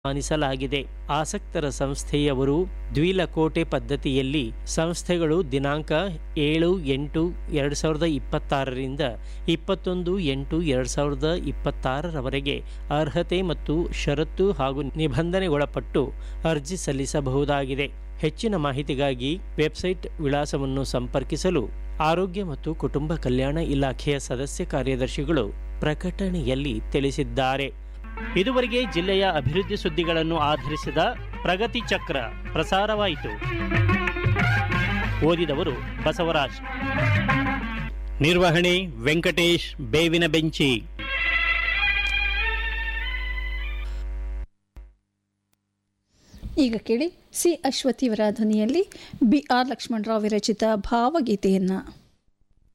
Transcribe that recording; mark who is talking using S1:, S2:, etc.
S1: ಆಹ್ವಾನಿಸಲಾಗಿದೆ ಆಸಕ್ತರ ಸಂಸ್ಥೆಯವರು ದ್ವಿಲಕೋಟೆ ಪದ್ಧತಿಯಲ್ಲಿ ಸಂಸ್ಥೆಗಳು ದಿನಾಂಕ ಏಳು ಎಂಟು ಎರಡು ಸಾವಿರದ ಇಪ್ಪತ್ತಾರರಿಂದ ಇಪ್ಪತ್ತೊಂದು ಎಂಟು ಎರಡು ಸಾವಿರದ ಇಪ್ಪತ್ತಾರರವರೆಗೆ ಅರ್ಹತೆ ಮತ್ತು ಷರತ್ತು ಹಾಗೂ ನಿಬಂಧನೆಗೊಳಪಟ್ಟು ಅರ್ಜಿ ಸಲ್ಲಿಸಬಹುದಾಗಿದೆ ಹೆಚ್ಚಿನ ಮಾಹಿತಿಗಾಗಿ ವೆಬ್ಸೈಟ್ ವಿಳಾಸವನ್ನು ಸಂಪರ್ಕಿಸಲು ಆರೋಗ್ಯ ಮತ್ತು ಕುಟುಂಬ ಕಲ್ಯಾಣ ಇಲಾಖೆಯ ಸದಸ್ಯ ಕಾರ್ಯದರ್ಶಿಗಳು ಪ್ರಕಟಣೆಯಲ್ಲಿ ತಿಳಿಸಿದ್ದಾರೆ ಇದುವರೆಗೆ ಜಿಲ್ಲೆಯ ಅಭಿವೃದ್ಧಿ ಸುದ್ದಿಗಳನ್ನು ಆಧರಿಸಿದ ಪ್ರಗತಿ ಚಕ್ರ ಪ್ರಸಾರವಾಯಿತು ಓದಿದವರು ಬಸವರಾಜ್ ನಿರ್ವಹಣೆ ವೆಂಕಟೇಶ್ ಬೇವಿನ ಬೆಂಚಿ
S2: ಈಗ ಕೇಳಿ ಸಿ ಅಶ್ವತಿಯವರ ಧ್ವನಿಯಲ್ಲಿ ಬಿ ಆರ್ ಲಕ್ಷ್ಮಣರಾವ್ ವಿರಚಿತ ಭಾವಗೀತೆಯನ್ನು